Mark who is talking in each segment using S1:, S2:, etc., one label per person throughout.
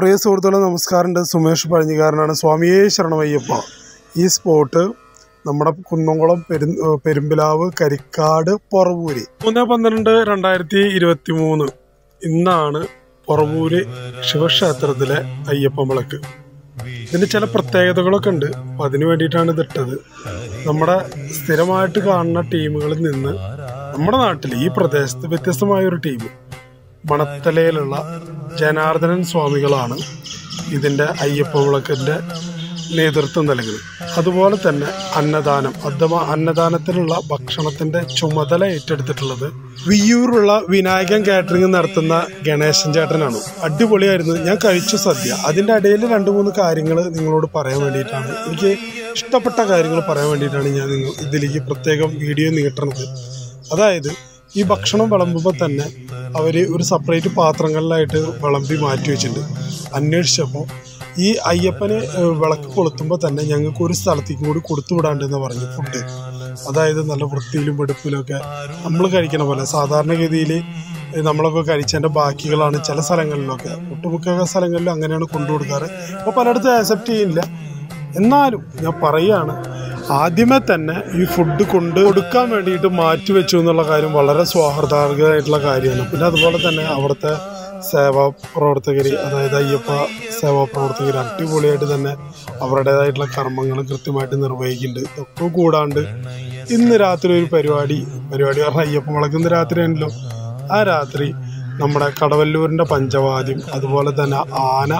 S1: പ്രിയ സുഹൃത്തുക്കളെ നമസ്കാരമുണ്ട് സുമേഷ് പഴഞ്ഞിക്കാരനാണ് സ്വാമിയേ ശരണമയ്യപ്പ ഈ സ്പോട്ട് നമ്മുടെ കുന്നംകുളം പെരു പെരുമ്പിലാവ് കരിക്കാട് പൊറവൂര് മൂന്ന് പന്ത്രണ്ട് രണ്ടായിരത്തി ഇരുപത്തി മൂന്ന് ഇന്നാണ് പൊറവൂര് ശിവക്ഷേത്രത്തിലെ അയ്യപ്പൻ വിളക്ക് ഇതിന് ചില പ്രത്യേകതകളൊക്കെ ഉണ്ട് അപ്പം അതിന് വേണ്ടിയിട്ടാണ് ഇതിട്ടത് നമ്മുടെ സ്ഥിരമായിട്ട് കാണുന്ന ടീമുകളിൽ നിന്ന് നമ്മുടെ നാട്ടിൽ ഈ പ്രദേശത്ത് വ്യത്യസ്തമായ ഒരു ടീം മണത്തലയിലുള്ള ജനാർദ്ദനൻ സ്വാമികളാണ് ഇതിൻ്റെ അയ്യപ്പ വിളക്കിൻ്റെ നേതൃത്വം നൽകുന്നത് അതുപോലെ തന്നെ അന്നദാനം അഥവാ അന്നദാനത്തിനുള്ള ഭക്ഷണത്തിന്റെ ചുമതല ഏറ്റെടുത്തിട്ടുള്ളത് വിയ്യൂറുള്ള വിനായകൻ കാറ്ററിംഗ് നടത്തുന്ന ഗണേശൻ ചേട്ടനാണ് അടിപൊളിയായിരുന്നു ഞാൻ കഴിച്ചു സദ്യ അതിന്റെ ഇടയിൽ രണ്ട് മൂന്ന് കാര്യങ്ങൾ നിങ്ങളോട് പറയാൻ വേണ്ടിയിട്ടാണ് എനിക്ക് ഇഷ്ടപ്പെട്ട കാര്യങ്ങൾ പറയാൻ വേണ്ടിയിട്ടാണ് ഞാൻ നിങ്ങൾ ഇതിലേക്ക് പ്രത്യേകം വീഡിയോ നീട്ടണത് അതായത് ഈ ഭക്ഷണം വിളമ്പുമ്പോൾ തന്നെ അവർ ഒരു സെപ്പറേറ്റ് പാത്രങ്ങളിലായിട്ട് വിളമ്പി മാറ്റി വെച്ചിട്ടുണ്ട് അന്വേഷിച്ചപ്പോൾ ഈ അയ്യപ്പന് ഏഹ്, വിളക്ക് കൊളുത്തുമ്പോൾ തന്നെ ഞങ്ങൾക്ക് ഒരു സ്ഥലത്തേക്കും കൂടി കൊടുത്തു വിടാണ്ടെന്ന് പറഞ്ഞു ഫുഡ് അതായത് നല്ല വൃത്തിയിലും വെടുപ്പിലും ഒക്കെ നമ്മൾ കഴിക്കണ പോലെ സാധാരണഗതിയിൽ നമ്മളൊക്കെ കഴിച്ചതിൻ്റെ ബാക്കികളാണ് ചില സ്ഥലങ്ങളിലൊക്കെ ഒട്ടുമിക്ക സ്ഥലങ്ങളിലും അങ്ങനെയാണ് കൊണ്ടു കൊടുക്കാറ് അപ്പോൾ പലയിടത്തും ആക്സെപ്റ്റ് ചെയ്യില്ല എന്നാലും ഞാൻ പറയാണ് ആദ്യമേ തന്നെ ഈ ഫുഡ് കൊണ്ട് കൊടുക്കാൻ വേണ്ടിയിട്ട് മാറ്റി വെച്ചു എന്നുള്ള കാര്യം വളരെ സ്വാഗതാർഹമായിട്ടുള്ള കാര്യമാണ് പിന്നെ അതുപോലെ തന്നെ അവിടുത്തെ സേവാ പ്രവർത്തകർ അതായത് അയ്യപ്പ സേവാ പ്രവർത്തകർ അടിപൊളിയായിട്ട് തന്നെ അവരുടേതായിട്ടുള്ള കർമ്മങ്ങൾ കൃത്യമായിട്ട് നിർവഹിക്കുന്നുണ്ട് ഇതൊക്കെ കൂടാണ്ട് ഇന്ന് രാത്രി ഒരു പരിപാടി പരിപാടി പറഞ്ഞാൽ അയ്യപ്പ വിളക്കുന്ന രാത്രി ആണല്ലോ ആ രാത്രി നമ്മുടെ കടവല്ലൂരിൻ്റെ പഞ്ചവാദ്യം അതുപോലെ തന്നെ ആന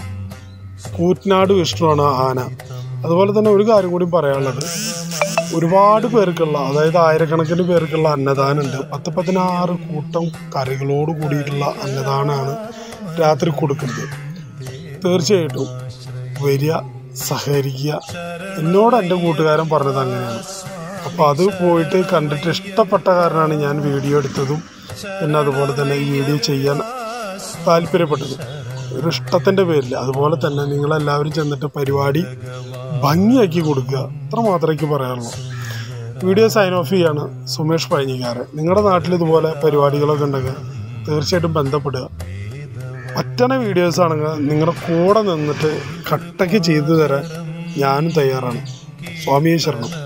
S1: കൂറ്റനാട് വിഷ്ണുവാണ് ആന അതുപോലെ തന്നെ ഒരു കാര്യം കൂടി പറയാനുള്ളത് ഒരുപാട് പേർക്കുള്ള അതായത് ആയിരക്കണക്കിന് പേർക്കുള്ള അന്നദാനമുണ്ട് പത്ത് പതിനാറ് കൂട്ടം കറികളോട് കൂടിയിട്ടുള്ള അന്നദാനമാണ് രാത്രി കൊടുക്കുന്നത് തീർച്ചയായിട്ടും വരിക സഹകരിക്കുക എന്നോട് എൻ്റെ കൂട്ടുകാരൻ പറഞ്ഞത് അങ്ങനെയാണ് അപ്പോൾ അത് പോയിട്ട് കണ്ടിട്ട് ഇഷ്ടപ്പെട്ട കാരണമാണ് ഞാൻ വീഡിയോ എടുത്തതും പിന്നെ അതുപോലെ തന്നെ ഈ വീഡിയോ ചെയ്യാൻ താല്പര്യപ്പെട്ടത് ഒരു ഇഷ്ടത്തിൻ്റെ പേരിൽ അതുപോലെ തന്നെ നിങ്ങളെല്ലാവരും ചെന്നിട്ട് പരിപാടി ഭംഗിയാക്കി കൊടുക്കുക അത്ര മാത്രമേ എനിക്ക് പറയാനുള്ളൂ വീഡിയോ സൈൻ ഓഫ് ചെയ്യാണ് സുമേഷ് പഴഞ്ഞിക്കാരൻ നിങ്ങളുടെ നാട്ടിൽ ഇതുപോലെ പരിപാടികളൊക്കെ ഉണ്ടെങ്കിൽ തീർച്ചയായിട്ടും ബന്ധപ്പെടുക പറ്റണ വീഡിയോസ് ആണെങ്കിൽ നിങ്ങളുടെ കൂടെ നിന്നിട്ട് കട്ടയ്ക്ക് ചെയ്തു തരാൻ ഞാനും തയ്യാറാണ് സ്വാമിയെ ശരണം